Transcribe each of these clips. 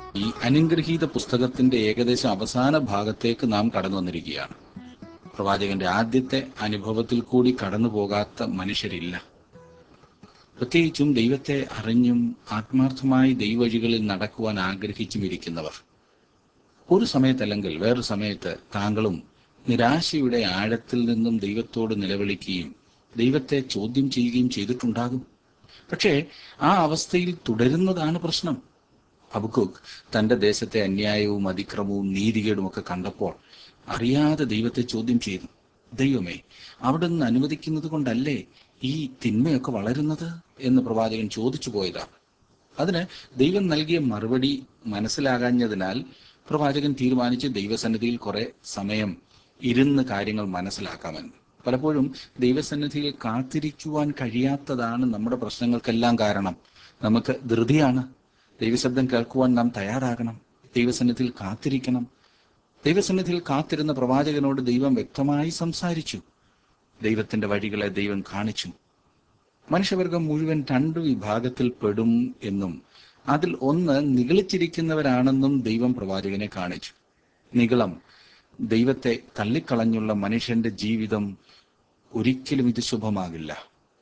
ഈ അനുഗ്രഹീത പുസ്തകത്തിന്റെ ഏകദേശം അവസാന ഭാഗത്തേക്ക് നാം കടന്നു വന്നിരിക്കുകയാണ് പ്രവാചകന്റെ ആദ്യത്തെ അനുഭവത്തിൽ കൂടി കടന്നു പോകാത്ത മനുഷ്യരില്ല പ്രത്യേകിച്ചും ദൈവത്തെ അറിഞ്ഞും ആത്മാർത്ഥമായി ദൈവവഴികളിൽ നടക്കുവാൻ ആഗ്രഹിച്ചും ഇരിക്കുന്നവർ ഒരു സമയത്തല്ലെങ്കിൽ വേറൊരു സമയത്ത് താങ്കളും നിരാശയുടെ ആഴത്തിൽ നിന്നും ദൈവത്തോട് നിലവിളിക്കുകയും ദൈവത്തെ ചോദ്യം ചെയ്യുകയും ചെയ്തിട്ടുണ്ടാകും പക്ഷേ ആ അവസ്ഥയിൽ തുടരുന്നതാണ് പ്രശ്നം ഹബുക്കുക്ക് തന്റെ ദേശത്തെ അന്യായവും അതിക്രമവും നീതികേടും ഒക്കെ കണ്ടപ്പോൾ അറിയാതെ ദൈവത്തെ ചോദ്യം ചെയ്തു ദൈവമേ അവിടുന്ന് അനുവദിക്കുന്നത് കൊണ്ടല്ലേ ഈ തിന്മയൊക്കെ വളരുന്നത് എന്ന് പ്രവാചകൻ ചോദിച്ചു പോയതാണ് അതിന് ദൈവം നൽകിയ മറുപടി മനസ്സിലാകാഞ്ഞതിനാൽ പ്രവാചകൻ തീരുമാനിച്ച് ദൈവസന്നിധിയിൽ കുറെ സമയം ഇരുന്ന് കാര്യങ്ങൾ മനസ്സിലാക്കാമെന്ന് പലപ്പോഴും ദൈവസന്നിധിയിൽ കാത്തിരിക്കുവാൻ കഴിയാത്തതാണ് നമ്മുടെ പ്രശ്നങ്ങൾക്കെല്ലാം കാരണം നമുക്ക് ധൃതിയാണ് ദൈവശബ്ദം കേൾക്കുവാൻ നാം തയ്യാറാകണം ദൈവസന്നിധിയിൽ കാത്തിരിക്കണം ദൈവസന്നിധിയിൽ കാത്തിരുന്ന പ്രവാചകനോട് ദൈവം വ്യക്തമായി സംസാരിച്ചു ദൈവത്തിന്റെ വഴികളെ ദൈവം കാണിച്ചു മനുഷ്യവർഗം മുഴുവൻ രണ്ട് വിഭാഗത്തിൽ പെടും എന്നും അതിൽ ഒന്ന് നിഗളിച്ചിരിക്കുന്നവരാണെന്നും ദൈവം പ്രവാചകനെ കാണിച്ചു നിഗളം ദൈവത്തെ തള്ളിക്കളഞ്ഞുള്ള മനുഷ്യന്റെ ജീവിതം ഒരിക്കലും ഇത് ശുഭമാകില്ല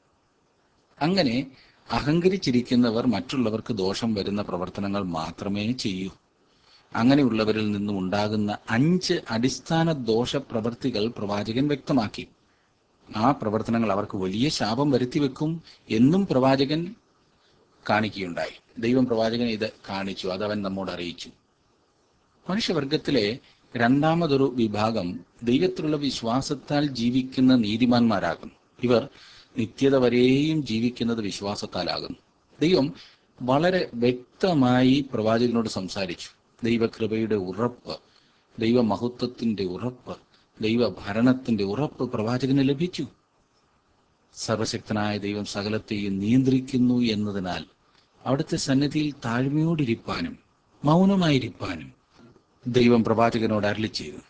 അങ്ങനെ അഹങ്കരിച്ചിരിക്കുന്നവർ മറ്റുള്ളവർക്ക് ദോഷം വരുന്ന പ്രവർത്തനങ്ങൾ മാത്രമേ ചെയ്യൂ അങ്ങനെയുള്ളവരിൽ നിന്നും ഉണ്ടാകുന്ന അഞ്ച് അടിസ്ഥാന ദോഷ പ്രവർത്തികൾ പ്രവാചകൻ വ്യക്തമാക്കി ആ പ്രവർത്തനങ്ങൾ അവർക്ക് വലിയ ശാപം വരുത്തി വെക്കും എന്നും പ്രവാചകൻ കാണിക്കുകയുണ്ടായി ദൈവം പ്രവാചകനെ ഇത് കാണിച്ചു അതവൻ നമ്മോട് അറിയിച്ചു മനുഷ്യവർഗത്തിലെ രണ്ടാമതൊരു വിഭാഗം ദൈവത്തിലുള്ള വിശ്വാസത്താൽ ജീവിക്കുന്ന നീതിമാന്മാരാകും ഇവർ നിത്യത വരെയും ജീവിക്കുന്നത് വിശ്വാസത്താലാകുന്നു ദൈവം വളരെ വ്യക്തമായി പ്രവാചകനോട് സംസാരിച്ചു ദൈവകൃപയുടെ ഉറപ്പ് ദൈവമഹത്വത്തിന്റെ ഉറപ്പ് ദൈവഭരണത്തിന്റെ ഉറപ്പ് പ്രവാചകന് ലഭിച്ചു സർവശക്തനായ ദൈവം സകലത്തെയും നിയന്ത്രിക്കുന്നു എന്നതിനാൽ അവിടുത്തെ സന്നിധിയിൽ താഴ്മയോടിരിപ്പാനും മൗനമായിരിക്കാനും ദൈവം പ്രവാചകനോട് അരളി ചെയ്തു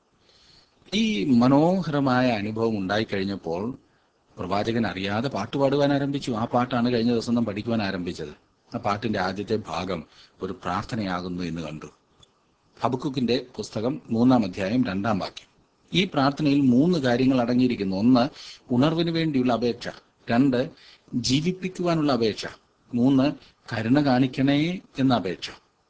ഈ മനോഹരമായ അനുഭവം ഉണ്ടായിക്കഴിഞ്ഞപ്പോൾ പ്രവാചകൻ അറിയാതെ പാട്ട് പാടുവാൻ ആരംഭിച്ചു ആ പാട്ടാണ് കഴിഞ്ഞ ദിവസം നാം പഠിക്കുവാൻ ആരംഭിച്ചത് ആ പാട്ടിന്റെ ആദ്യത്തെ ഭാഗം ഒരു പ്രാർത്ഥനയാകുന്നു എന്ന് കണ്ടു ഹബക്കുക്കിന്റെ പുസ്തകം മൂന്നാം അധ്യായം രണ്ടാം വാക്യം ഈ പ്രാർത്ഥനയിൽ മൂന്ന് കാര്യങ്ങൾ അടങ്ങിയിരിക്കുന്നു ഒന്ന് ഉണർവിന് വേണ്ടിയുള്ള അപേക്ഷ രണ്ട് ജീവിപ്പിക്കുവാനുള്ള അപേക്ഷ മൂന്ന് കരുണ കാണിക്കണേ എന്ന അപേക്ഷ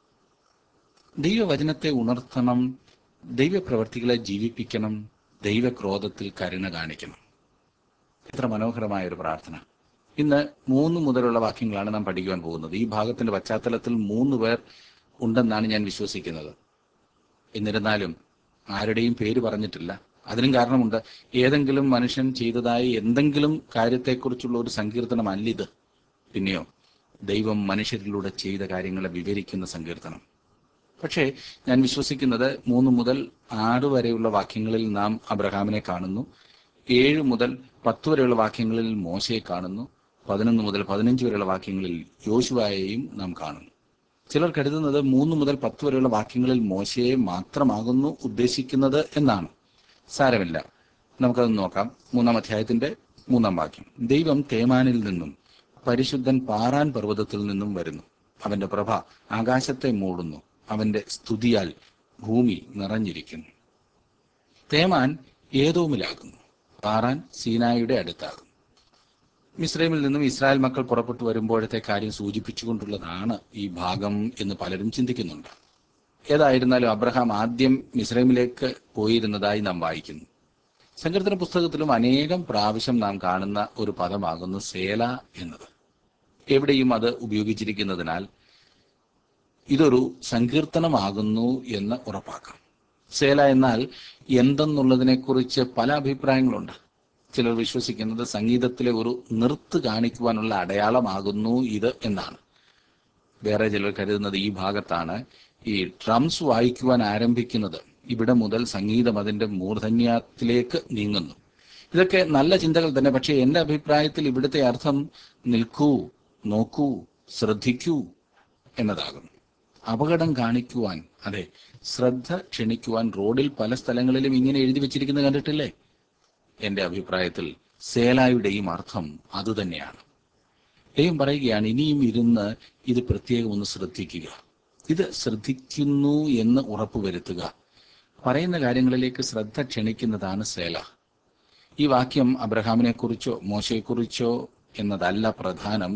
ദൈവവചനത്തെ ഉണർത്തണം ദൈവപ്രവർത്തികളെ ജീവിപ്പിക്കണം ദൈവക്രോധത്തിൽ കരുണ കാണിക്കണം എത്ര മനോഹരമായ ഒരു പ്രാർത്ഥന ഇന്ന് മൂന്ന് മുതലുള്ള വാക്യങ്ങളാണ് നാം പഠിക്കുവാൻ പോകുന്നത് ഈ ഭാഗത്തിന്റെ പശ്ചാത്തലത്തിൽ മൂന്ന് പേർ ഉണ്ടെന്നാണ് ഞാൻ വിശ്വസിക്കുന്നത് എന്നിരുന്നാലും ആരുടെയും പേര് പറഞ്ഞിട്ടില്ല അതിനും കാരണമുണ്ട് ഏതെങ്കിലും മനുഷ്യൻ ചെയ്തതായി എന്തെങ്കിലും കാര്യത്തെക്കുറിച്ചുള്ള ഒരു സങ്കീർത്തനമല്ല ഇത് പിന്നെയോ ദൈവം മനുഷ്യരിലൂടെ ചെയ്ത കാര്യങ്ങളെ വിവരിക്കുന്ന സങ്കീർത്തനം പക്ഷേ ഞാൻ വിശ്വസിക്കുന്നത് മൂന്ന് മുതൽ ആറ് വരെയുള്ള വാക്യങ്ങളിൽ നാം അബ്രഹാമിനെ കാണുന്നു ഏഴ് മുതൽ പത്ത് വരെയുള്ള വാക്യങ്ങളിൽ മോശയെ കാണുന്നു പതിനൊന്ന് മുതൽ പതിനഞ്ച് വരെയുള്ള വാക്യങ്ങളിൽ യോശുവായെയും നാം കാണുന്നു ചിലർ കരുതുന്നത് മൂന്ന് മുതൽ പത്ത് വരെയുള്ള വാക്യങ്ങളിൽ മോശയെ മാത്രമാകുന്നു ഉദ്ദേശിക്കുന്നത് എന്നാണ് സാരമില്ല നമുക്കത് നോക്കാം മൂന്നാം അധ്യായത്തിന്റെ മൂന്നാം വാക്യം ദൈവം തേമാനിൽ നിന്നും പരിശുദ്ധൻ പാറാൻ പർവ്വതത്തിൽ നിന്നും വരുന്നു അവന്റെ പ്രഭ ആകാശത്തെ മൂടുന്നു അവന്റെ സ്തുതിയാൽ ഭൂമി നിറഞ്ഞിരിക്കുന്നു തേമാൻ ഏതോമിലാകുന്നു പാറാൻ സീനായുടെ അടുത്താകും മിസ്രൈമിൽ നിന്നും ഇസ്രായേൽ മക്കൾ പുറപ്പെട്ടു വരുമ്പോഴത്തെ കാര്യം സൂചിപ്പിച്ചുകൊണ്ടുള്ളതാണ് ഈ ഭാഗം എന്ന് പലരും ചിന്തിക്കുന്നുണ്ട് ഏതായിരുന്നാലും അബ്രഹാം ആദ്യം മിസ്രൈമിലേക്ക് പോയിരുന്നതായി നാം വായിക്കുന്നു സങ്കീർത്തന പുസ്തകത്തിലും അനേകം പ്രാവശ്യം നാം കാണുന്ന ഒരു പദമാകുന്നു സേല എന്നത് എവിടെയും അത് ഉപയോഗിച്ചിരിക്കുന്നതിനാൽ ഇതൊരു സങ്കീർത്തനമാകുന്നു എന്ന് ഉറപ്പാക്കാം സേല എന്നാൽ എന്തെന്നുള്ളതിനെക്കുറിച്ച് പല അഭിപ്രായങ്ങളുണ്ട് ചിലർ വിശ്വസിക്കുന്നത് സംഗീതത്തിലെ ഒരു നിർത്ത് കാണിക്കുവാനുള്ള അടയാളമാകുന്നു ഇത് എന്നാണ് വേറെ ചിലർ കരുതുന്നത് ഈ ഭാഗത്താണ് ഈ ഡ്രംസ് വായിക്കുവാൻ ആരംഭിക്കുന്നത് ഇവിടെ മുതൽ സംഗീതം അതിന്റെ മൂർധന്യത്തിലേക്ക് നീങ്ങുന്നു ഇതൊക്കെ നല്ല ചിന്തകൾ തന്നെ പക്ഷേ എന്റെ അഭിപ്രായത്തിൽ ഇവിടുത്തെ അർത്ഥം നിൽക്കൂ നോക്കൂ ശ്രദ്ധിക്കൂ എന്നതാകുന്നു അപകടം കാണിക്കുവാൻ അതെ ശ്രദ്ധ ക്ഷണിക്കുവാൻ റോഡിൽ പല സ്ഥലങ്ങളിലും ഇങ്ങനെ എഴുതി വെച്ചിരിക്കുന്നത് കണ്ടിട്ടില്ലേ എന്റെ അഭിപ്രായത്തിൽ സേലായുടെയും അർത്ഥം അതുതന്നെയാണ് ദൈവം പറയുകയാണ് ഇനിയും ഇരുന്ന് ഇത് പ്രത്യേകം ഒന്ന് ശ്രദ്ധിക്കുക ഇത് ശ്രദ്ധിക്കുന്നു എന്ന് ഉറപ്പുവരുത്തുക പറയുന്ന കാര്യങ്ങളിലേക്ക് ശ്രദ്ധ ക്ഷണിക്കുന്നതാണ് സേല ഈ വാക്യം അബ്രഹാമിനെ കുറിച്ചോ മോശയെക്കുറിച്ചോ എന്നതല്ല പ്രധാനം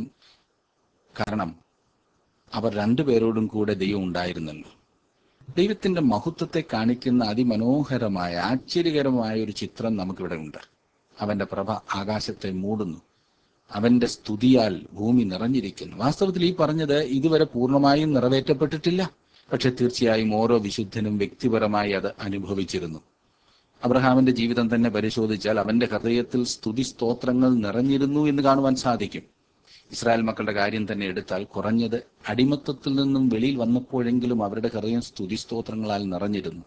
കാരണം അവർ രണ്ടുപേരോടും കൂടെ ദൈവം ഉണ്ടായിരുന്നല്ലോ ദൈവത്തിന്റെ മഹത്വത്തെ കാണിക്കുന്ന അതിമനോഹരമായ ആശ്ചര്യകരമായ ഒരു ചിത്രം നമുക്കിവിടെ ഉണ്ട് അവന്റെ പ്രഭ ആകാശത്തെ മൂടുന്നു അവന്റെ സ്തുതിയാൽ ഭൂമി നിറഞ്ഞിരിക്കുന്നു വാസ്തവത്തിൽ ഈ പറഞ്ഞത് ഇതുവരെ പൂർണ്ണമായും നിറവേറ്റപ്പെട്ടിട്ടില്ല പക്ഷെ തീർച്ചയായും ഓരോ വിശുദ്ധനും വ്യക്തിപരമായി അത് അനുഭവിച്ചിരുന്നു അബ്രഹാമിന്റെ ജീവിതം തന്നെ പരിശോധിച്ചാൽ അവന്റെ ഹൃദയത്തിൽ സ്തുതി സ്തോത്രങ്ങൾ നിറഞ്ഞിരുന്നു എന്ന് കാണുവാൻ സാധിക്കും ഇസ്രായേൽ മക്കളുടെ കാര്യം തന്നെ എടുത്താൽ കുറഞ്ഞത് അടിമത്തത്തിൽ നിന്നും വെളിയിൽ വന്നപ്പോഴെങ്കിലും അവരുടെ ഹൃദയം സ്തുതി സ്തോത്രങ്ങളാൽ നിറഞ്ഞിരുന്നു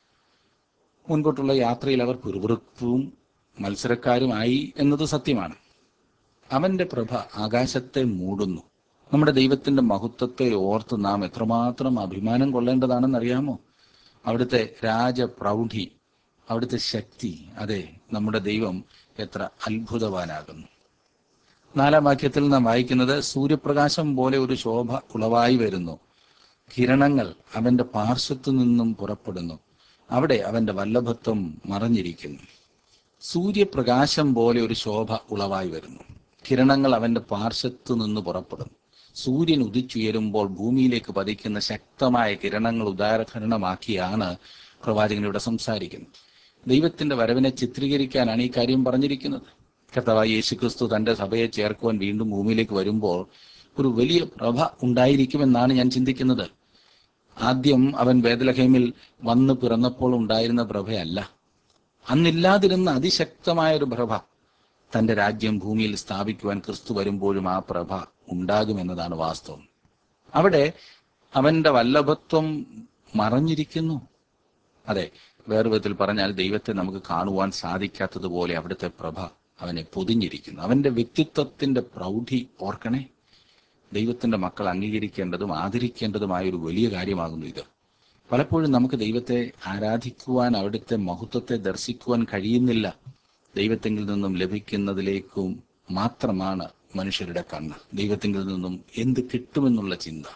മുൻപോട്ടുള്ള യാത്രയിൽ അവർ പിറുപിറുപ്പും മത്സരക്കാരുമായി എന്നത് സത്യമാണ് അവന്റെ പ്രഭ ആകാശത്തെ മൂടുന്നു നമ്മുടെ ദൈവത്തിന്റെ മഹത്വത്തെ ഓർത്ത് നാം എത്രമാത്രം അഭിമാനം കൊള്ളേണ്ടതാണെന്നറിയാമോ അവിടുത്തെ രാജപ്രൗഢി അവിടുത്തെ ശക്തി അതെ നമ്മുടെ ദൈവം എത്ര അത്ഭുതവാനാകുന്നു നാലാം വാക്യത്തിൽ നാം വായിക്കുന്നത് സൂര്യപ്രകാശം പോലെ ഒരു ശോഭ ഉളവായി വരുന്നു കിരണങ്ങൾ അവന്റെ പാർശ്വത്തു നിന്നും പുറപ്പെടുന്നു അവിടെ അവന്റെ വല്ലഭത്വം മറഞ്ഞിരിക്കുന്നു സൂര്യപ്രകാശം പോലെ ഒരു ശോഭ ഉളവായി വരുന്നു കിരണങ്ങൾ അവന്റെ പാർശ്വത്തു നിന്ന് പുറപ്പെടുന്നു സൂര്യൻ ഉദിച്ചുയരുമ്പോൾ ഭൂമിയിലേക്ക് പതിക്കുന്ന ശക്തമായ കിരണങ്ങൾ ഉദാഹരണമാക്കിയാണ് പ്രവാചകൻ ഇവിടെ സംസാരിക്കുന്നത് ദൈവത്തിന്റെ വരവിനെ ചിത്രീകരിക്കാനാണ് ഈ കാര്യം പറഞ്ഞിരിക്കുന്നത് കർത്താവായ യേശുക്രിസ്തു തന്റെ സഭയെ ചേർക്കുവാൻ വീണ്ടും ഭൂമിയിലേക്ക് വരുമ്പോൾ ഒരു വലിയ പ്രഭ ഉണ്ടായിരിക്കുമെന്നാണ് ഞാൻ ചിന്തിക്കുന്നത് ആദ്യം അവൻ വേദലഹേമിൽ വന്ന് പിറന്നപ്പോൾ ഉണ്ടായിരുന്ന പ്രഭയല്ല അന്നില്ലാതിരുന്ന അതിശക്തമായ ഒരു പ്രഭ തന്റെ രാജ്യം ഭൂമിയിൽ സ്ഥാപിക്കുവാൻ ക്രിസ്തു വരുമ്പോഴും ആ പ്രഭ ഉണ്ടാകുമെന്നതാണ് വാസ്തവം അവിടെ അവന്റെ വല്ലഭത്വം മറഞ്ഞിരിക്കുന്നു അതെ വേറെ വിധത്തിൽ പറഞ്ഞാൽ ദൈവത്തെ നമുക്ക് കാണുവാൻ സാധിക്കാത്തതുപോലെ അവിടുത്തെ പ്രഭ അവനെ പൊതിഞ്ഞിരിക്കുന്നു അവന്റെ വ്യക്തിത്വത്തിന്റെ പ്രൗഢി ഓർക്കണേ ദൈവത്തിന്റെ മക്കൾ അംഗീകരിക്കേണ്ടതും ആദരിക്കേണ്ടതുമായ ഒരു വലിയ കാര്യമാകുന്നു ഇത് പലപ്പോഴും നമുക്ക് ദൈവത്തെ ആരാധിക്കുവാൻ അവിടുത്തെ മഹത്വത്തെ ദർശിക്കുവാൻ കഴിയുന്നില്ല ദൈവത്തെങ്കിൽ നിന്നും ലഭിക്കുന്നതിലേക്കും മാത്രമാണ് മനുഷ്യരുടെ കണ്ണ് ദൈവത്തെങ്കിൽ നിന്നും എന്ത് കിട്ടുമെന്നുള്ള ചിന്ത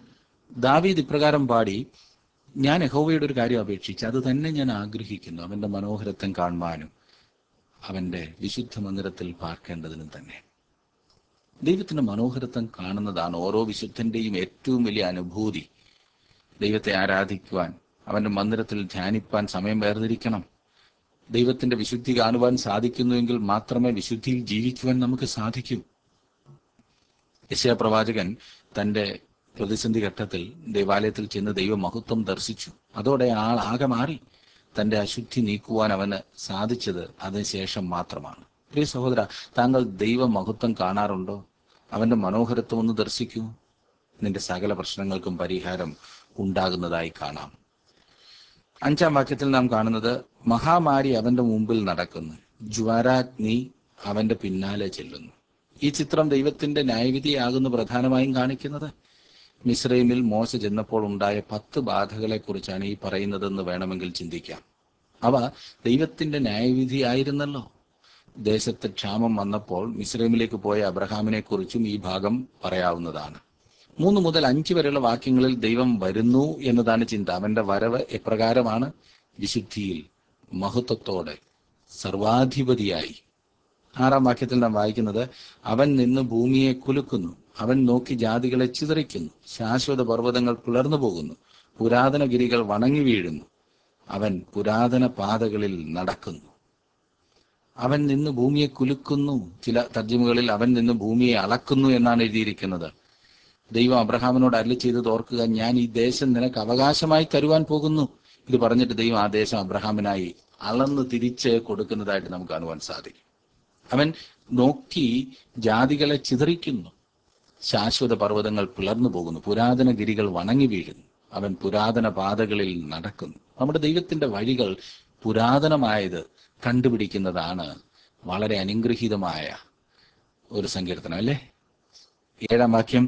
ദാവീദ് ഇപ്രകാരം പാടി ഞാൻ യഹോവയുടെ ഒരു കാര്യം അപേക്ഷിച്ച് അത് തന്നെ ഞാൻ ആഗ്രഹിക്കുന്നു അവന്റെ മനോഹരത്വം കാണുവാനും അവന്റെ വിശുദ്ധ മന്ദിരത്തിൽ പാർക്കേണ്ടതിനും തന്നെ ദൈവത്തിന്റെ മനോഹരത്വം കാണുന്നതാണ് ഓരോ വിശുദ്ധന്റെയും ഏറ്റവും വലിയ അനുഭൂതി ദൈവത്തെ ആരാധിക്കുവാൻ അവന്റെ മന്ദിരത്തിൽ ധ്യാനിപ്പാൻ സമയം വേർതിരിക്കണം ദൈവത്തിന്റെ വിശുദ്ധി കാണുവാൻ സാധിക്കുന്നുവെങ്കിൽ മാത്രമേ വിശുദ്ധിയിൽ ജീവിക്കുവാൻ നമുക്ക് സാധിക്കൂ യശയ പ്രവാചകൻ തന്റെ പ്രതിസന്ധി ഘട്ടത്തിൽ ദേവാലയത്തിൽ ചെന്ന് ദൈവമഹത്വം ദർശിച്ചു അതോടെ ആൾ ആകെ മാറി തന്റെ അശുദ്ധി നീക്കുവാൻ അവന് സാധിച്ചത് അതിനുശേഷം മാത്രമാണ് പ്രിയ സഹോദര താങ്കൾ ദൈവമഹത്വം കാണാറുണ്ടോ അവന്റെ മനോഹരത്വം ഒന്ന് ദർശിക്കൂ നിന്റെ സകല പ്രശ്നങ്ങൾക്കും പരിഹാരം ഉണ്ടാകുന്നതായി കാണാം അഞ്ചാം വാക്യത്തിൽ നാം കാണുന്നത് മഹാമാരി അവന്റെ മുമ്പിൽ നടക്കുന്നു ജ്വാരാഗ്നി അവന്റെ പിന്നാലെ ചെല്ലുന്നു ഈ ചിത്രം ദൈവത്തിന്റെ ന്യായവിധിയാകുന്നു പ്രധാനമായും കാണിക്കുന്നത് മിസ്രൈമിൽ മോശ ചെന്നപ്പോൾ ഉണ്ടായ പത്ത് ബാധകളെ കുറിച്ചാണ് ഈ പറയുന്നതെന്ന് വേണമെങ്കിൽ ചിന്തിക്കാം അവ ദൈവത്തിന്റെ ന്യായവിധിയായിരുന്നല്ലോ ദേശത്ത് ക്ഷാമം വന്നപ്പോൾ മിസ്രൈമിലേക്ക് പോയ അബ്രഹാമിനെ കുറിച്ചും ഈ ഭാഗം പറയാവുന്നതാണ് മൂന്ന് മുതൽ അഞ്ച് വരെയുള്ള വാക്യങ്ങളിൽ ദൈവം വരുന്നു എന്നതാണ് ചിന്ത അവന്റെ വരവ് എപ്രകാരമാണ് വിശുദ്ധിയിൽ മഹത്വത്തോടെ സർവാധിപതിയായി ആറാം വാക്യത്തിൽ നാം വായിക്കുന്നത് അവൻ നിന്ന് ഭൂമിയെ കുലുക്കുന്നു അവൻ നോക്കി ജാതികളെ ചിതറിക്കുന്നു ശാശ്വത പർവ്വതങ്ങൾ പിളർന്നു പോകുന്നു പുരാതന ഗിരികൾ വണങ്ങി വീഴുന്നു അവൻ പുരാതന പാതകളിൽ നടക്കുന്നു അവൻ നിന്ന് ഭൂമിയെ കുലുക്കുന്നു ചില തർജ്ജിമകളിൽ അവൻ നിന്ന് ഭൂമിയെ അളക്കുന്നു എന്നാണ് എഴുതിയിരിക്കുന്നത് ദൈവം അബ്രഹാമിനോട് അരളി ചെയ്തത് ഓർക്കുക ഞാൻ ഈ ദേശം നിനക്ക് അവകാശമായി തരുവാൻ പോകുന്നു ഇത് പറഞ്ഞിട്ട് ദൈവം ആ ദേശം അബ്രഹാമിനായി അളന്ന് തിരിച്ച് കൊടുക്കുന്നതായിട്ട് നമുക്ക് കാണുവാൻ സാധിക്കും അവൻ നോക്കി ജാതികളെ ചിതറിക്കുന്നു ശാശ്വത പർവ്വതങ്ങൾ പിളർന്നു പോകുന്നു പുരാതന ഗിരികൾ വണങ്ങി വീഴുന്നു അവൻ പുരാതന പാതകളിൽ നടക്കുന്നു നമ്മുടെ ദൈവത്തിന്റെ വഴികൾ പുരാതനമായത് കണ്ടുപിടിക്കുന്നതാണ് വളരെ അനുഗ്രഹീതമായ ഒരു സങ്കീർത്തനം അല്ലേ ഏഴാം വാക്യം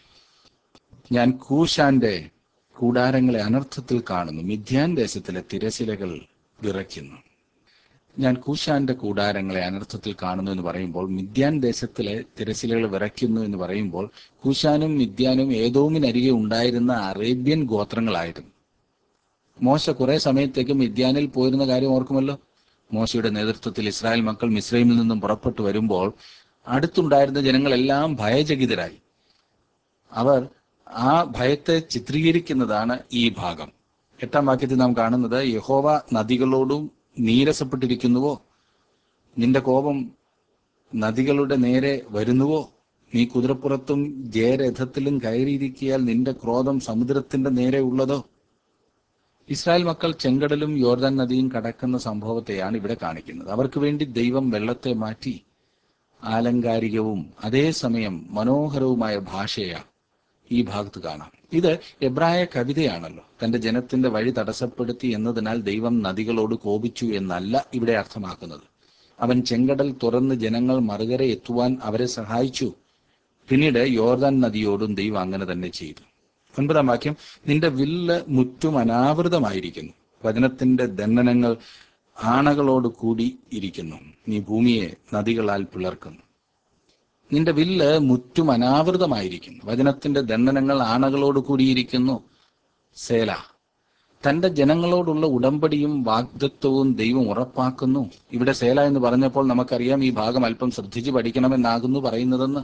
ഞാൻ കൂശാന്റെ കൂടാരങ്ങളെ അനർത്ഥത്തിൽ കാണുന്നു മിഥ്യാൻ ദേശത്തിലെ തിരശിലകൾ വിറയ്ക്കുന്നു ഞാൻ കൂശാന്റെ കൂടാരങ്ങളെ അനർത്ഥത്തിൽ കാണുന്നു എന്ന് പറയുമ്പോൾ മിദ്യാൻ ദേശത്തിലെ തിരശിലകൾ വിറയ്ക്കുന്നു എന്ന് പറയുമ്പോൾ കൂശാനും മിദ്യാനും ഏതോമിനരികെ ഉണ്ടായിരുന്ന അറേബ്യൻ ഗോത്രങ്ങളായിരുന്നു മോശ കുറെ സമയത്തേക്ക് മിദ്യാനിൽ പോയിരുന്ന കാര്യം ഓർക്കുമല്ലോ മോശയുടെ നേതൃത്വത്തിൽ ഇസ്രായേൽ മക്കൾ മിസ്രൈമിൽ നിന്നും പുറപ്പെട്ടു വരുമ്പോൾ അടുത്തുണ്ടായിരുന്ന ജനങ്ങളെല്ലാം ഭയചകിതരായി അവർ ആ ഭയത്തെ ചിത്രീകരിക്കുന്നതാണ് ഈ ഭാഗം എട്ടാം വാക്യത്തിൽ നാം കാണുന്നത് യഹോവ നദികളോടും നീരസപ്പെട്ടിരിക്കുന്നുവോ നിന്റെ കോപം നദികളുടെ നേരെ വരുന്നുവോ നീ കുതിരപ്പുറത്തും ജയരഥത്തിലും കയറിയിരിക്കിയാൽ നിന്റെ ക്രോധം സമുദ്രത്തിന്റെ നേരെ ഉള്ളതോ ഇസ്രായേൽ മക്കൾ ചെങ്കടലും യോർദാൻ നദിയും കടക്കുന്ന സംഭവത്തെയാണ് ഇവിടെ കാണിക്കുന്നത് അവർക്ക് വേണ്ടി ദൈവം വെള്ളത്തെ മാറ്റി ആലങ്കാരികവും അതേസമയം മനോഹരവുമായ ഭാഷയാ ഈ ഭാഗത്ത് കാണാം ഇത് എബ്രായ കവിതയാണല്ലോ തന്റെ ജനത്തിന്റെ വഴി തടസ്സപ്പെടുത്തി എന്നതിനാൽ ദൈവം നദികളോട് കോപിച്ചു എന്നല്ല ഇവിടെ അർത്ഥമാക്കുന്നത് അവൻ ചെങ്കടൽ തുറന്ന് ജനങ്ങൾ മറുകര എത്തുവാൻ അവരെ സഹായിച്ചു പിന്നീട് യോർദാൻ നദിയോടും ദൈവം അങ്ങനെ തന്നെ ചെയ്തു ഒൻപതാം വാക്യം നിന്റെ വില്ല് മുറ്റും അനാവൃതമായിരിക്കുന്നു വചനത്തിന്റെ ദണ്ഡനങ്ങൾ ആണകളോട് കൂടി ഇരിക്കുന്നു നീ ഭൂമിയെ നദികളാൽ പിളർക്കുന്നു നിന്റെ വില്ല് മുറ്റും അനാവൃതമായിരിക്കുന്നു വചനത്തിന്റെ ദണ്ഡനങ്ങൾ ആണകളോട് കൂടിയിരിക്കുന്നു സേല തന്റെ ജനങ്ങളോടുള്ള ഉടമ്പടിയും വാഗ്ദത്വവും ദൈവം ഉറപ്പാക്കുന്നു ഇവിടെ സേല എന്ന് പറഞ്ഞപ്പോൾ നമുക്കറിയാം ഈ ഭാഗം അല്പം ശ്രദ്ധിച്ച് പഠിക്കണമെന്നാകുന്നു പറയുന്നതെന്ന്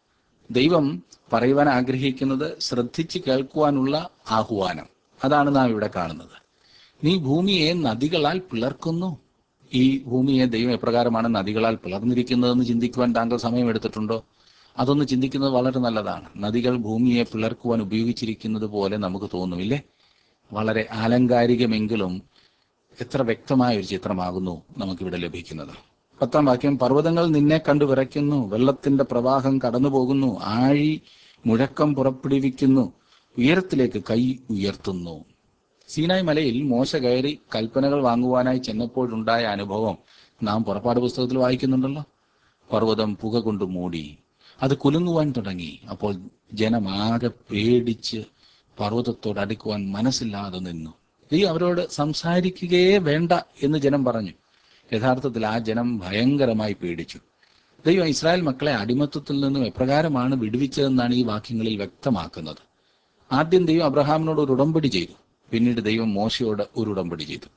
ദൈവം പറയുവാൻ ആഗ്രഹിക്കുന്നത് ശ്രദ്ധിച്ച് കേൾക്കുവാനുള്ള ആഹ്വാനം അതാണ് നാം ഇവിടെ കാണുന്നത് നീ ഭൂമിയെ നദികളാൽ പിളർക്കുന്നു ഈ ഭൂമിയെ ദൈവം എപ്രകാരമാണ് നദികളാൽ പിളർന്നിരിക്കുന്നതെന്ന് ചിന്തിക്കുവാൻ താങ്കൾ സമയമെടുത്തിട്ടുണ്ടോ അതൊന്ന് ചിന്തിക്കുന്നത് വളരെ നല്ലതാണ് നദികൾ ഭൂമിയെ പിളർക്കുവാൻ ഉപയോഗിച്ചിരിക്കുന്നത് പോലെ നമുക്ക് തോന്നുമില്ലേ വളരെ ആലങ്കാരികമെങ്കിലും എത്ര വ്യക്തമായ ഒരു ചിത്രമാകുന്നു നമുക്കിവിടെ ലഭിക്കുന്നത് പത്താം വാക്യം പർവ്വതങ്ങൾ നിന്നെ കണ്ടു വിറയ്ക്കുന്നു വെള്ളത്തിന്റെ പ്രവാഹം കടന്നു പോകുന്നു ആഴി മുഴക്കം പുറപ്പെടുവിക്കുന്നു ഉയരത്തിലേക്ക് കൈ ഉയർത്തുന്നു സീനായ് മലയിൽ മോശ കയറി കൽപ്പനകൾ വാങ്ങുവാനായി ചെന്നപ്പോഴുണ്ടായ അനുഭവം നാം പുറപ്പാട് പുസ്തകത്തിൽ വായിക്കുന്നുണ്ടല്ലോ പർവ്വതം പുക കൊണ്ട് മൂടി അത് കുലുങ്ങുവാൻ തുടങ്ങി അപ്പോൾ ജനമാകെ പേടിച്ച് പർവ്വതത്തോട് അടുക്കുവാൻ മനസ്സില്ലാതെ നിന്നു ഈ അവരോട് സംസാരിക്കുകയേ വേണ്ട എന്ന് ജനം പറഞ്ഞു യഥാർത്ഥത്തിൽ ആ ജനം ഭയങ്കരമായി പേടിച്ചു ദൈവം ഇസ്രായേൽ മക്കളെ അടിമത്വത്തിൽ നിന്നും എപ്രകാരമാണ് വിടുവിച്ചതെന്നാണ് ഈ വാക്യങ്ങളിൽ വ്യക്തമാക്കുന്നത് ആദ്യം ദൈവം അബ്രഹാമിനോട് ഒരു ഉടമ്പടി ചെയ്തു പിന്നീട് ദൈവം മോശയോട് ഒരു ഉടമ്പടി ചെയ്തു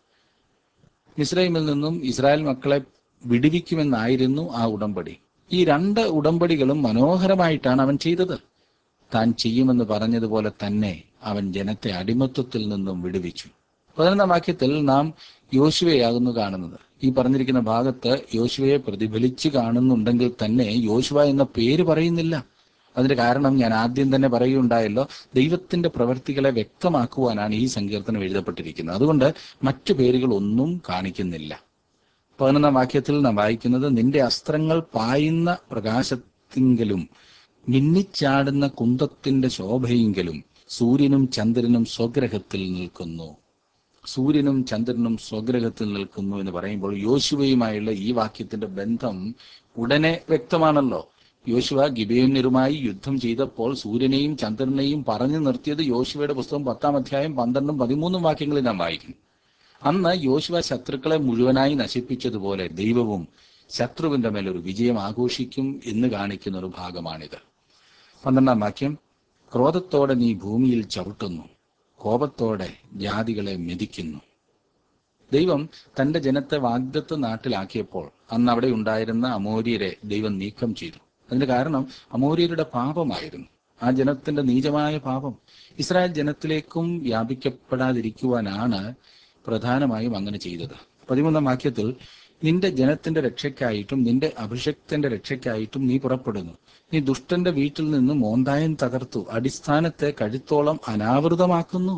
മിസ്രൈമിൽ നിന്നും ഇസ്രായേൽ മക്കളെ വിടുവിക്കുമെന്നായിരുന്നു ആ ഉടമ്പടി ഈ രണ്ട് ഉടമ്പടികളും മനോഹരമായിട്ടാണ് അവൻ ചെയ്തത് താൻ ചെയ്യുമെന്ന് പറഞ്ഞതുപോലെ തന്നെ അവൻ ജനത്തെ അടിമത്വത്തിൽ നിന്നും വിടുവിച്ചു പതിനൊന്നാം വാക്യത്തിൽ നാം യോശുവയാകുന്നു കാണുന്നത് ഈ പറഞ്ഞിരിക്കുന്ന ഭാഗത്ത് യോശുവയെ പ്രതിഫലിച്ച് കാണുന്നുണ്ടെങ്കിൽ തന്നെ യോശുവ എന്ന പേര് പറയുന്നില്ല അതിന്റെ കാരണം ഞാൻ ആദ്യം തന്നെ പറയുകയുണ്ടായല്ലോ ദൈവത്തിന്റെ പ്രവൃത്തികളെ വ്യക്തമാക്കുവാനാണ് ഈ സങ്കീർത്തനം എഴുതപ്പെട്ടിരിക്കുന്നത് അതുകൊണ്ട് മറ്റു പേരുകൾ ഒന്നും കാണിക്കുന്നില്ല പതിനൊന്നാം വാക്യത്തിൽ നാം വായിക്കുന്നത് നിന്റെ അസ്ത്രങ്ങൾ പായുന്ന പ്രകാശത്തിങ്കലും മിന്നിച്ചാടുന്ന കുന്തത്തിന്റെ ശോഭയെങ്കിലും സൂര്യനും ചന്ദ്രനും സ്വഗ്രഹത്തിൽ നിൽക്കുന്നു സൂര്യനും ചന്ദ്രനും സ്വഗ്രഹത്തിൽ നിൽക്കുന്നു എന്ന് പറയുമ്പോൾ യോശുവയുമായുള്ള ഈ വാക്യത്തിന്റെ ബന്ധം ഉടനെ വ്യക്തമാണല്ലോ യോശുവ ഗിബയോന്യരുമായി യുദ്ധം ചെയ്തപ്പോൾ സൂര്യനെയും ചന്ദ്രനെയും പറഞ്ഞു നിർത്തിയത് യോശുവയുടെ പുസ്തകം പത്താം അധ്യായം പന്ത്രണ്ടും പതിമൂന്നും വാക്യങ്ങളിൽ നാം വായിക്കും അന്ന് യോശുവ ശത്രുക്കളെ മുഴുവനായി നശിപ്പിച്ചതുപോലെ ദൈവവും ശത്രുവിന്റെ മേൽ ഒരു വിജയം ആഘോഷിക്കും എന്ന് കാണിക്കുന്ന ഒരു ഭാഗമാണിത് പന്ത്രണ്ടാം വാക്യം ക്രോധത്തോടെ നീ ഭൂമിയിൽ ചവിട്ടുന്നു കോപത്തോടെ ജാതികളെ മെതിക്കുന്നു ദൈവം തന്റെ ജനത്തെ വാഗ്ദത്ത് നാട്ടിലാക്കിയപ്പോൾ അന്ന് അവിടെ ഉണ്ടായിരുന്ന അമോര്യരെ ദൈവം നീക്കം ചെയ്തു അതിന്റെ കാരണം അമോര്യരുടെ പാപമായിരുന്നു ആ ജനത്തിന്റെ നീചമായ പാപം ഇസ്രായേൽ ജനത്തിലേക്കും വ്യാപിക്കപ്പെടാതിരിക്കുവാനാണ് പ്രധാനമായും അങ്ങനെ ചെയ്തത് പതിമൂന്നാം വാക്യത്തിൽ നിന്റെ ജനത്തിന്റെ രക്ഷയ്ക്കായിട്ടും നിന്റെ അഭിഷക്തന്റെ രക്ഷയ്ക്കായിട്ടും നീ പുറപ്പെടുന്നു നീ ദുഷ്ടന്റെ വീട്ടിൽ നിന്ന് മോന്തായം തകർത്തു അടിസ്ഥാനത്തെ കഴുത്തോളം അനാവൃതമാക്കുന്നു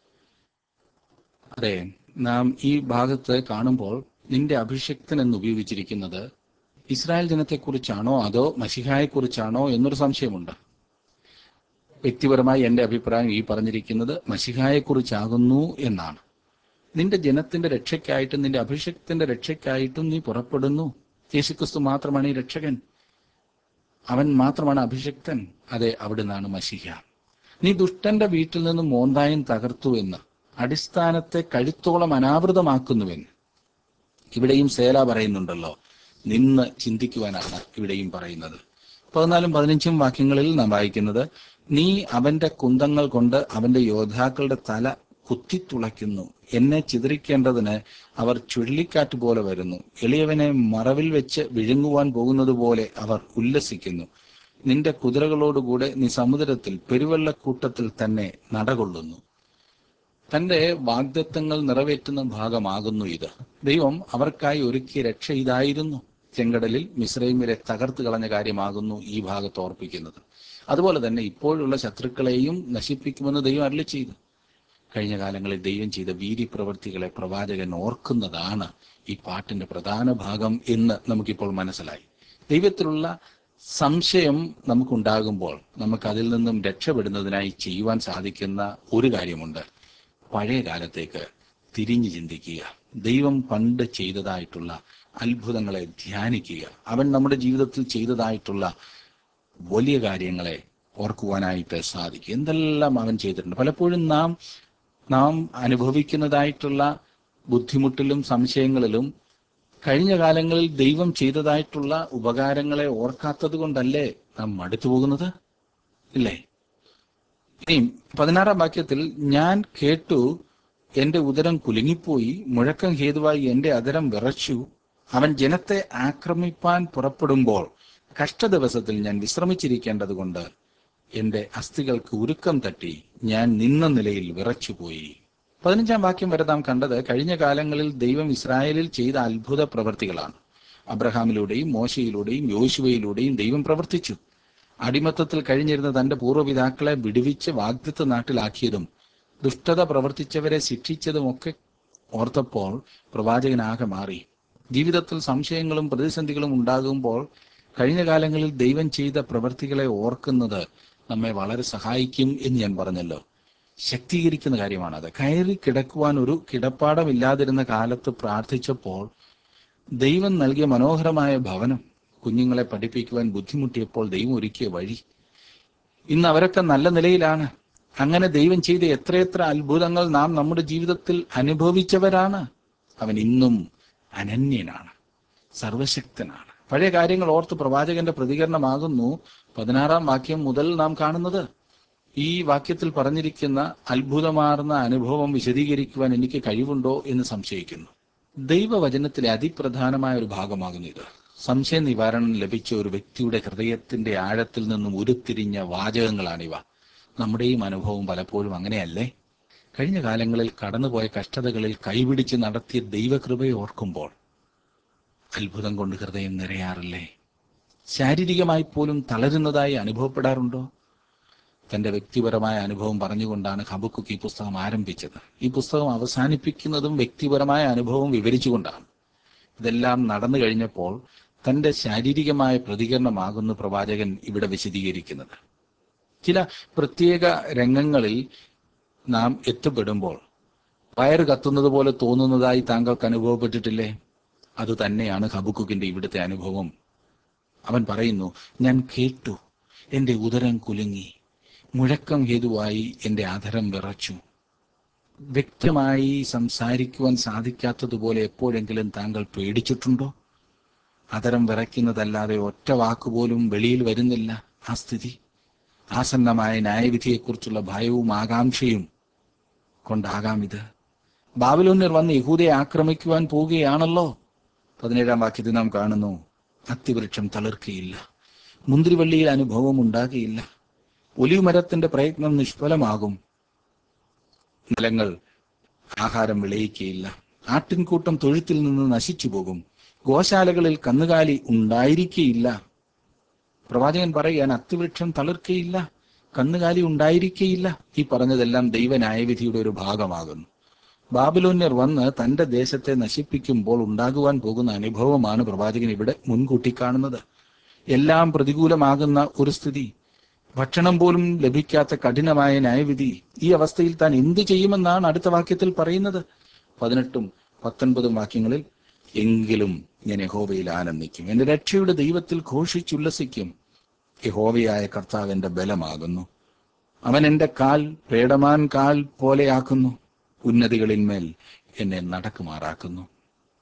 അതെ നാം ഈ ഭാഗത്ത് കാണുമ്പോൾ നിന്റെ അഭിഷക്തൻ എന്ന് ഉപയോഗിച്ചിരിക്കുന്നത് ഇസ്രായേൽ ജനത്തെക്കുറിച്ചാണോ അതോ മഷിഹായെക്കുറിച്ചാണോ എന്നൊരു സംശയമുണ്ട് വ്യക്തിപരമായി എന്റെ അഭിപ്രായം ഈ പറഞ്ഞിരിക്കുന്നത് മഷിഹായെക്കുറിച്ചാകുന്നു എന്നാണ് നിന്റെ ജനത്തിന്റെ രക്ഷയ്ക്കായിട്ടും നിന്റെ അഭിഷക്തന്റെ രക്ഷയ്ക്കായിട്ടും നീ പുറപ്പെടുന്നു യേശുക്രിസ്തു മാത്രമാണ് ഈ രക്ഷകൻ അവൻ മാത്രമാണ് അഭിഷക്തൻ അതെ അവിടുന്നാണ് മഷിഹ നീ ദുഷ്ടന്റെ വീട്ടിൽ നിന്ന് മോന്തായം തകർത്തു എന്ന് അടിസ്ഥാനത്തെ കഴുത്തോളം അനാവൃതമാക്കുന്നുവെന്ന് ഇവിടെയും സേല പറയുന്നുണ്ടല്ലോ നിന്ന് ചിന്തിക്കുവാനാണ് ഇവിടെയും പറയുന്നത് പതിനാലും പതിനഞ്ചും വാക്യങ്ങളിൽ നാം വായിക്കുന്നത് നീ അവന്റെ കുന്തങ്ങൾ കൊണ്ട് അവന്റെ യോദ്ധാക്കളുടെ തല കുത്തിത്തുളയ്ക്കുന്നു എന്നെ ചിതറിക്കേണ്ടതിന് അവർ ചുഴലിക്കാറ്റ് പോലെ വരുന്നു എളിയവനെ മറവിൽ വെച്ച് വിഴുങ്ങുവാൻ പോകുന്നത് പോലെ അവർ ഉല്ലസിക്കുന്നു നിന്റെ കുതിരകളോടുകൂടെ നീ സമുദ്രത്തിൽ പെരുവെള്ളക്കൂട്ടത്തിൽ തന്നെ നടകൊള്ളുന്നു തന്റെ വാഗ്ദത്തങ്ങൾ നിറവേറ്റുന്ന ഭാഗമാകുന്നു ഇത് ദൈവം അവർക്കായി ഒരുക്കിയ രക്ഷ ഇതായിരുന്നു ചെങ്കടലിൽ മിശ്രൈമിലെ തകർത്ത് കളഞ്ഞ കാര്യമാകുന്നു ഈ ഭാഗത്ത് ഓർപ്പിക്കുന്നത് അതുപോലെ തന്നെ ഇപ്പോഴുള്ള ശത്രുക്കളെയും നശിപ്പിക്കുമെന്ന് ദൈവം അരളി ചെയ്തു കഴിഞ്ഞ കാലങ്ങളിൽ ദൈവം ചെയ്ത വീര്യപ്രവൃത്തികളെ പ്രവാചകൻ ഓർക്കുന്നതാണ് ഈ പാട്ടിന്റെ പ്രധാന ഭാഗം എന്ന് നമുക്കിപ്പോൾ മനസ്സിലായി ദൈവത്തിലുള്ള സംശയം നമുക്കുണ്ടാകുമ്പോൾ നമുക്ക് അതിൽ നിന്നും രക്ഷപ്പെടുന്നതിനായി ചെയ്യുവാൻ സാധിക്കുന്ന ഒരു കാര്യമുണ്ട് പഴയ കാലത്തേക്ക് തിരിഞ്ഞു ചിന്തിക്കുക ദൈവം പണ്ട് ചെയ്തതായിട്ടുള്ള അത്ഭുതങ്ങളെ ധ്യാനിക്കുക അവൻ നമ്മുടെ ജീവിതത്തിൽ ചെയ്തതായിട്ടുള്ള വലിയ കാര്യങ്ങളെ ഓർക്കുവാനായിട്ട് സാധിക്കും എന്തെല്ലാം അവൻ ചെയ്തിട്ടുണ്ട് പലപ്പോഴും നാം നാം അനുഭവിക്കുന്നതായിട്ടുള്ള ബുദ്ധിമുട്ടിലും സംശയങ്ങളിലും കഴിഞ്ഞ കാലങ്ങളിൽ ദൈവം ചെയ്തതായിട്ടുള്ള ഉപകാരങ്ങളെ ഓർക്കാത്തത് കൊണ്ടല്ലേ നാം മടുത്തു പോകുന്നത് ഇല്ലേ ഇനിയും പതിനാറാം വാക്യത്തിൽ ഞാൻ കേട്ടു എന്റെ ഉദരം കുലുങ്ങിപ്പോയി മുഴക്കം ഹേതുവായി എന്റെ അതരം വിറച്ചു അവൻ ജനത്തെ ആക്രമിപ്പാൻ പുറപ്പെടുമ്പോൾ കഷ്ടദിവസത്തിൽ ഞാൻ വിശ്രമിച്ചിരിക്കേണ്ടത് കൊണ്ട് എന്റെ അസ്ഥികൾക്ക് ഉരുക്കം തട്ടി ഞാൻ നിന്ന നിലയിൽ വിറച്ചുപോയി പതിനഞ്ചാം വാക്യം വരെ നാം കണ്ടത് കഴിഞ്ഞ കാലങ്ങളിൽ ദൈവം ഇസ്രായേലിൽ ചെയ്ത അത്ഭുത പ്രവർത്തികളാണ് അബ്രഹാമിലൂടെയും മോശയിലൂടെയും യോശുവയിലൂടെയും ദൈവം പ്രവർത്തിച്ചു അടിമത്തത്തിൽ കഴിഞ്ഞിരുന്ന തന്റെ പൂർവ്വപിതാക്കളെ വിടുവിച്ച് വാഗ്ദത്ത നാട്ടിലാക്കിയതും ദുഷ്ടത പ്രവർത്തിച്ചവരെ ശിക്ഷിച്ചതുമൊക്കെ ഓർത്തപ്പോൾ പ്രവാചകനാകെ മാറി ജീവിതത്തിൽ സംശയങ്ങളും പ്രതിസന്ധികളും ഉണ്ടാകുമ്പോൾ കഴിഞ്ഞ കാലങ്ങളിൽ ദൈവം ചെയ്ത പ്രവൃത്തികളെ ഓർക്കുന്നത് നമ്മെ വളരെ സഹായിക്കും എന്ന് ഞാൻ പറഞ്ഞല്ലോ ശക്തീകരിക്കുന്ന കാര്യമാണത് കയറി കിടക്കുവാൻ ഒരു കിടപ്പാടമില്ലാതിരുന്ന കാലത്ത് പ്രാർത്ഥിച്ചപ്പോൾ ദൈവം നൽകിയ മനോഹരമായ ഭവനം കുഞ്ഞുങ്ങളെ പഠിപ്പിക്കുവാൻ ബുദ്ധിമുട്ടിയപ്പോൾ ദൈവം ഒരുക്കിയ വഴി ഇന്ന് അവരൊക്കെ നല്ല നിലയിലാണ് അങ്ങനെ ദൈവം ചെയ്ത എത്രയെത്ര അത്ഭുതങ്ങൾ നാം നമ്മുടെ ജീവിതത്തിൽ അനുഭവിച്ചവരാണ് അവൻ ഇന്നും അനന്യനാണ് സർവശക്തനാണ് പഴയ കാര്യങ്ങൾ ഓർത്ത് പ്രവാചകന്റെ പ്രതികരണമാകുന്നു പതിനാറാം വാക്യം മുതൽ നാം കാണുന്നത് ഈ വാക്യത്തിൽ പറഞ്ഞിരിക്കുന്ന അത്ഭുതമാർന്ന അനുഭവം വിശദീകരിക്കുവാൻ എനിക്ക് കഴിവുണ്ടോ എന്ന് സംശയിക്കുന്നു ദൈവവചനത്തിലെ അതിപ്രധാനമായ ഒരു ഭാഗമാകുന്നു ഇത് സംശയ നിവാരണം ലഭിച്ച ഒരു വ്യക്തിയുടെ ഹൃദയത്തിന്റെ ആഴത്തിൽ നിന്നും ഉരുത്തിരിഞ്ഞ വാചകങ്ങളാണിവ നമ്മുടെയും അനുഭവം പലപ്പോഴും അങ്ങനെയല്ലേ കഴിഞ്ഞ കാലങ്ങളിൽ കടന്നുപോയ കഷ്ടതകളിൽ കൈപിടിച്ച് നടത്തിയ ദൈവകൃപയെ ഓർക്കുമ്പോൾ അത്ഭുതം കൊണ്ട് ഹൃദയം നിറയാറില്ലേ ശാരീരികമായി പോലും തളരുന്നതായി അനുഭവപ്പെടാറുണ്ടോ തന്റെ വ്യക്തിപരമായ അനുഭവം പറഞ്ഞുകൊണ്ടാണ് ഹബക്കുക്ക് ഈ പുസ്തകം ആരംഭിച്ചത് ഈ പുസ്തകം അവസാനിപ്പിക്കുന്നതും വ്യക്തിപരമായ അനുഭവം വിവരിച്ചുകൊണ്ടാണ് ഇതെല്ലാം നടന്നു കഴിഞ്ഞപ്പോൾ തന്റെ ശാരീരികമായ പ്രതികരണമാകുന്നു പ്രവാചകൻ ഇവിടെ വിശദീകരിക്കുന്നത് ചില പ്രത്യേക രംഗങ്ങളിൽ നാം എത്തപ്പെടുമ്പോൾ വയറ് കത്തുന്നത് പോലെ തോന്നുന്നതായി താങ്കൾക്ക് അനുഭവപ്പെട്ടിട്ടില്ലേ അത് തന്നെയാണ് ഹബുക്കുക്കിന്റെ ഇവിടുത്തെ അനുഭവം അവൻ പറയുന്നു ഞാൻ കേട്ടു എന്റെ ഉദരം കുലുങ്ങി മുഴക്കം ഹേതുവായി എന്റെ അധരം വിറച്ചു വ്യക്തമായി സംസാരിക്കുവാൻ സാധിക്കാത്തതുപോലെ എപ്പോഴെങ്കിലും താങ്കൾ പേടിച്ചിട്ടുണ്ടോ അതരം വിറയ്ക്കുന്നതല്ലാതെ ഒറ്റ വാക്കുപോലും വെളിയിൽ വരുന്നില്ല ആ സ്ഥിതി ആസന്നമായ ന്യായവിധിയെക്കുറിച്ചുള്ള ഭയവും ആകാംക്ഷയും കൊണ്ടാകാം ഇത് ബാബിലോന്യർ വന്ന് യഹൂദയെ ആക്രമിക്കുവാൻ പോവുകയാണല്ലോ പതിനേഴാം വാക്യത്തിൽ നാം കാണുന്നു അത്തിവൃക്ഷം തളിർക്കയില്ല മുന്തിരിവള്ളിയിൽ അനുഭവം ഉണ്ടാകുകയില്ല ഒലിവുമരത്തിന്റെ പ്രയത്നം നിഷ്ഫലമാകും നിലങ്ങൾ ആഹാരം വിളയിക്കുകയില്ല ആട്ടിൻകൂട്ടം തൊഴുത്തിൽ നിന്ന് നശിച്ചു പോകും ഗോശാലകളിൽ കന്നുകാലി ഉണ്ടായിരിക്കയില്ല പ്രവാചകൻ പറയാൻ അത്തിവൃക്ഷം തളിർക്കയില്ല കന്നുകാലി ഉണ്ടായിരിക്കയില്ല ഈ പറഞ്ഞതെല്ലാം ദൈവ ന്യായവിധിയുടെ ഒരു ഭാഗമാകുന്നു ബാബിലോന്യർ വന്ന് തന്റെ ദേശത്തെ നശിപ്പിക്കുമ്പോൾ ഉണ്ടാകുവാൻ പോകുന്ന അനുഭവമാണ് പ്രവാചകൻ ഇവിടെ മുൻകൂട്ടി കാണുന്നത് എല്ലാം പ്രതികൂലമാകുന്ന ഒരു സ്ഥിതി ഭക്ഷണം പോലും ലഭിക്കാത്ത കഠിനമായ ന്യായവിധി ഈ അവസ്ഥയിൽ താൻ എന്തു ചെയ്യുമെന്നാണ് അടുത്ത വാക്യത്തിൽ പറയുന്നത് പതിനെട്ടും പത്തൊൻപതും വാക്യങ്ങളിൽ എങ്കിലും ഞാൻ യഹോവയിൽ ആനന്ദിക്കും എന്റെ രക്ഷയുടെ ദൈവത്തിൽ ഘോഷിച്ചുല്ലസിക്കും യഹോവയായ കർത്താവ് എന്റെ ബലമാകുന്നു അവൻ എന്റെ കാൽ പേടമാൻ കാൽ പോലെയാക്കുന്നു ഉന്നതികളിന്മേൽ എന്നെ നടക്കുമാറാക്കുന്നു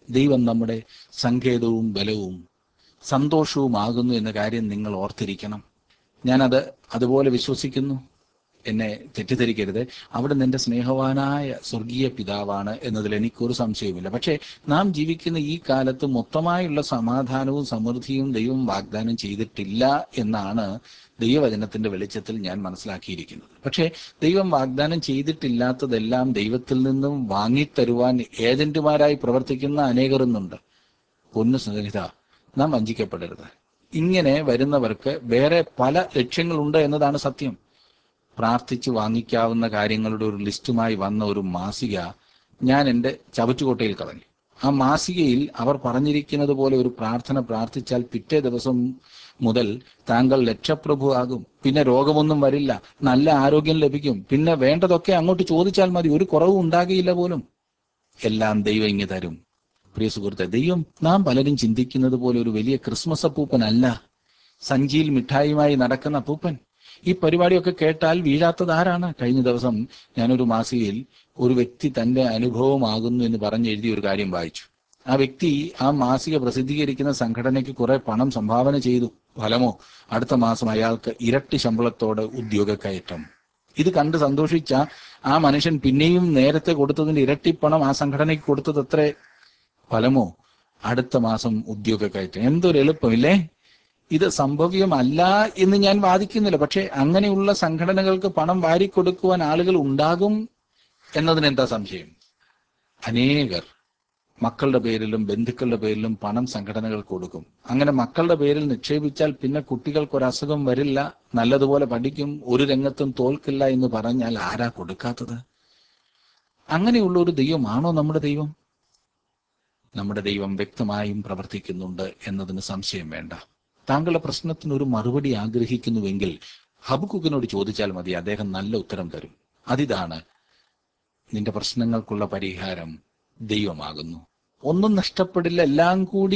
ദൈവം നമ്മുടെ സങ്കേതവും ബലവും സന്തോഷവുമാകുന്നു എന്ന കാര്യം നിങ്ങൾ ഓർത്തിരിക്കണം ഞാനത് അതുപോലെ വിശ്വസിക്കുന്നു എന്നെ തെറ്റിദ്ധരിക്കരുത് അവിടെ നിന്റെ സ്നേഹവാനായ സ്വർഗീയ പിതാവാണ് എന്നതിൽ എനിക്കൊരു സംശയവുമില്ല പക്ഷേ നാം ജീവിക്കുന്ന ഈ കാലത്ത് മൊത്തമായുള്ള സമാധാനവും സമൃദ്ധിയും ദൈവം വാഗ്ദാനം ചെയ്തിട്ടില്ല എന്നാണ് ദൈവവചനത്തിന്റെ വെളിച്ചത്തിൽ ഞാൻ മനസ്സിലാക്കിയിരിക്കുന്നത് പക്ഷേ ദൈവം വാഗ്ദാനം ചെയ്തിട്ടില്ലാത്തതെല്ലാം ദൈവത്തിൽ നിന്നും വാങ്ങിത്തരുവാൻ ഏജന്റുമാരായി പ്രവർത്തിക്കുന്ന അനേകരുന്നുണ്ട് പൊന്നു സ്നേഹിത നാം വഞ്ചിക്കപ്പെടരുത് ഇങ്ങനെ വരുന്നവർക്ക് വേറെ പല ലക്ഷ്യങ്ങളുണ്ട് എന്നതാണ് സത്യം പ്രാർത്ഥിച്ച് വാങ്ങിക്കാവുന്ന കാര്യങ്ങളുടെ ഒരു ലിസ്റ്റുമായി വന്ന ഒരു മാസിക ഞാൻ എൻ്റെ ചവറ്റുകൊട്ടയിൽ കളഞ്ഞു ആ മാസികയിൽ അവർ പറഞ്ഞിരിക്കുന്നത് പോലെ ഒരു പ്രാർത്ഥന പ്രാർത്ഥിച്ചാൽ പിറ്റേ ദിവസം മുതൽ താങ്കൾ ലക്ഷപ്രഭു ആകും പിന്നെ രോഗമൊന്നും വരില്ല നല്ല ആരോഗ്യം ലഭിക്കും പിന്നെ വേണ്ടതൊക്കെ അങ്ങോട്ട് ചോദിച്ചാൽ മതി ഒരു കുറവും ഉണ്ടാകില്ല പോലും എല്ലാം ദൈവം ഇങ്ങ് തരും പ്രിയ സുഹൃത്തെ ദൈവം നാം പലരും ചിന്തിക്കുന്നത് പോലെ ഒരു വലിയ ക്രിസ്മസ് അപ്പൂപ്പനല്ല സഞ്ചിയിൽ മിഠായിയുമായി നടക്കുന്ന അപ്പൂപ്പൻ ഈ പരിപാടിയൊക്കെ കേട്ടാൽ വീഴാത്തത് ആരാണ് കഴിഞ്ഞ ദിവസം ഞാനൊരു മാസികയിൽ ഒരു വ്യക്തി തന്റെ അനുഭവമാകുന്നു എന്ന് പറഞ്ഞ് എഴുതിയ ഒരു കാര്യം വായിച്ചു ആ വ്യക്തി ആ മാസിക പ്രസിദ്ധീകരിക്കുന്ന സംഘടനയ്ക്ക് കുറെ പണം സംഭാവന ചെയ്തു ഫലമോ അടുത്ത മാസം അയാൾക്ക് ഇരട്ടി ശമ്പളത്തോടെ ഉദ്യോഗ കയറ്റം ഇത് കണ്ട് സന്തോഷിച്ച ആ മനുഷ്യൻ പിന്നെയും നേരത്തെ കൊടുത്തതിന്റെ ഇരട്ടി പണം ആ സംഘടനയ്ക്ക് കൊടുത്തത് എത്ര ഫലമോ അടുത്ത മാസം ഉദ്യോഗ കയറ്റം എന്തൊരു എളുപ്പമില്ലേ ഇത് സംഭവ്യമല്ല എന്ന് ഞാൻ വാദിക്കുന്നില്ല പക്ഷെ അങ്ങനെയുള്ള സംഘടനകൾക്ക് പണം വാരിക്കൊടുക്കുവാൻ ആളുകൾ ഉണ്ടാകും എന്നതിന് എന്താ സംശയം അനേകർ മക്കളുടെ പേരിലും ബന്ധുക്കളുടെ പേരിലും പണം സംഘടനകൾ കൊടുക്കും അങ്ങനെ മക്കളുടെ പേരിൽ നിക്ഷേപിച്ചാൽ പിന്നെ കുട്ടികൾക്ക് ഒരു അസുഖം വരില്ല നല്ലതുപോലെ പഠിക്കും ഒരു രംഗത്തും തോൽക്കില്ല എന്ന് പറഞ്ഞാൽ ആരാ കൊടുക്കാത്തത് അങ്ങനെയുള്ള ഒരു ദൈവമാണോ നമ്മുടെ ദൈവം നമ്മുടെ ദൈവം വ്യക്തമായും പ്രവർത്തിക്കുന്നുണ്ട് എന്നതിന് സംശയം വേണ്ട താങ്കളുടെ പ്രശ്നത്തിന് ഒരു മറുപടി ആഗ്രഹിക്കുന്നുവെങ്കിൽ ഹബുക്കുക്കിനോട് ചോദിച്ചാൽ മതി അദ്ദേഹം നല്ല ഉത്തരം തരും അതിതാണ് നിന്റെ പ്രശ്നങ്ങൾക്കുള്ള പരിഹാരം ദൈവമാകുന്നു ഒന്നും നഷ്ടപ്പെടില്ല എല്ലാം കൂടി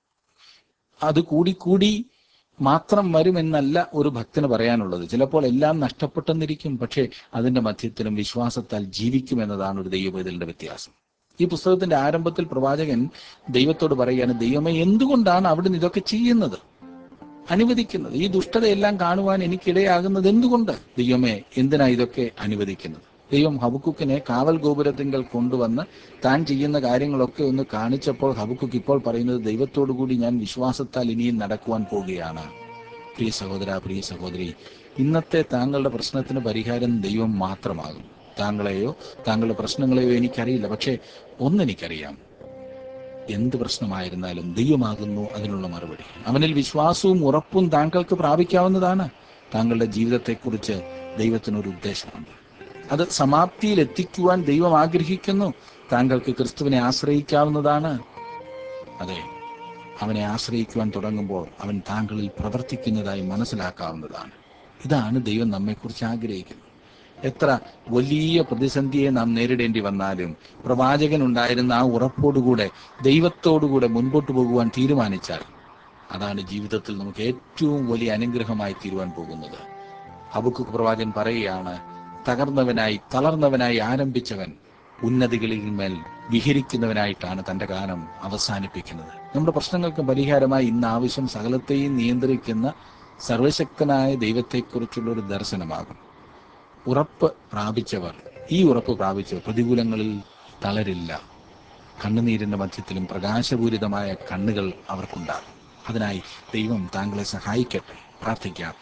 അത് കൂടി കൂടി മാത്രം വരുമെന്നല്ല ഒരു ഭക്തന് പറയാനുള്ളത് ചിലപ്പോൾ എല്ലാം നഷ്ടപ്പെട്ടെന്നിരിക്കും പക്ഷേ അതിന്റെ മധ്യത്തിലും വിശ്വാസത്താൽ ജീവിക്കുമെന്നതാണ് ഒരു ദൈവപൈതലിന്റെ വ്യത്യാസം ഈ പുസ്തകത്തിന്റെ ആരംഭത്തിൽ പ്രവാചകൻ ദൈവത്തോട് പറയുകയാണ് ദൈവമേ എന്തുകൊണ്ടാണ് അവിടുന്ന് ഇതൊക്കെ ചെയ്യുന്നത് അനുവദിക്കുന്നത് ഈ ദുഷ്ടതയെല്ലാം കാണുവാൻ എനിക്കിടയാകുന്നത് എന്തുകൊണ്ട് ദൈവമേ എന്തിനാ ഇതൊക്കെ അനുവദിക്കുന്നത് ദൈവം ഹബുക്കുക്കിനെ കാവൽ ഗോപുരത്തിങ്കൽ കൊണ്ടുവന്ന് താൻ ചെയ്യുന്ന കാര്യങ്ങളൊക്കെ ഒന്ന് കാണിച്ചപ്പോൾ ഹബുക്കുക്ക് ഇപ്പോൾ പറയുന്നത് ദൈവത്തോടു കൂടി ഞാൻ വിശ്വാസത്താൽ ഇനിയും നടക്കുവാൻ പോവുകയാണ് പ്രിയ സഹോദര പ്രിയ സഹോദരി ഇന്നത്തെ താങ്കളുടെ പ്രശ്നത്തിന് പരിഹാരം ദൈവം മാത്രമാകും താങ്കളെയോ താങ്കളുടെ പ്രശ്നങ്ങളെയോ എനിക്കറിയില്ല പക്ഷേ ഒന്നെനിക്കറിയാം എന്ത് പ്രശ്നമായിരുന്നാലും ദൈവമാകുന്നു അതിനുള്ള മറുപടി അവനിൽ വിശ്വാസവും ഉറപ്പും താങ്കൾക്ക് പ്രാപിക്കാവുന്നതാണ് താങ്കളുടെ ജീവിതത്തെക്കുറിച്ച് ദൈവത്തിനൊരു ഉദ്ദേശമുണ്ട് അത് സമാപ്തിയിൽ എത്തിക്കുവാൻ ദൈവം ആഗ്രഹിക്കുന്നു താങ്കൾക്ക് ക്രിസ്തുവിനെ ആശ്രയിക്കാവുന്നതാണ് അതെ അവനെ ആശ്രയിക്കുവാൻ തുടങ്ങുമ്പോൾ അവൻ താങ്കളിൽ പ്രവർത്തിക്കുന്നതായി മനസ്സിലാക്കാവുന്നതാണ് ഇതാണ് ദൈവം നമ്മെക്കുറിച്ച് ആഗ്രഹിക്കുന്നത് എത്ര വലിയ പ്രതിസന്ധിയെ നാം നേരിടേണ്ടി വന്നാലും പ്രവാചകൻ ഉണ്ടായിരുന്ന ആ ഉറപ്പോടുകൂടെ ദൈവത്തോടുകൂടെ മുൻപോട്ട് പോകുവാൻ തീരുമാനിച്ചാൽ അതാണ് ജീവിതത്തിൽ നമുക്ക് ഏറ്റവും വലിയ അനുഗ്രഹമായി തീരുവാൻ പോകുന്നത് ഹബുക്ക് പ്രവാചകൻ പറയുകയാണ് തകർന്നവനായി തളർന്നവനായി ആരംഭിച്ചവൻ ഉന്നതികളിൽ മേൽ വിഹരിക്കുന്നവനായിട്ടാണ് തന്റെ കാലം അവസാനിപ്പിക്കുന്നത് നമ്മുടെ പ്രശ്നങ്ങൾക്ക് പരിഹാരമായി ഇന്ന് ആവശ്യം സകലത്തെയും നിയന്ത്രിക്കുന്ന സർവശക്തനായ ദൈവത്തെക്കുറിച്ചുള്ള ഒരു ദർശനമാകും ഉറപ്പ് പ്രാപിച്ചവർ ഈ ഉറപ്പ് പ്രാപിച്ചവർ പ്രതികൂലങ്ങളിൽ തളരില്ല കണ്ണുനീരിന്റെ മധ്യത്തിലും പ്രകാശപൂരിതമായ കണ്ണുകൾ അവർക്കുണ്ടാകും അതിനായി ദൈവം താങ്കളെ സഹായിക്കട്ടെ പ്രാർത്ഥിക്കാം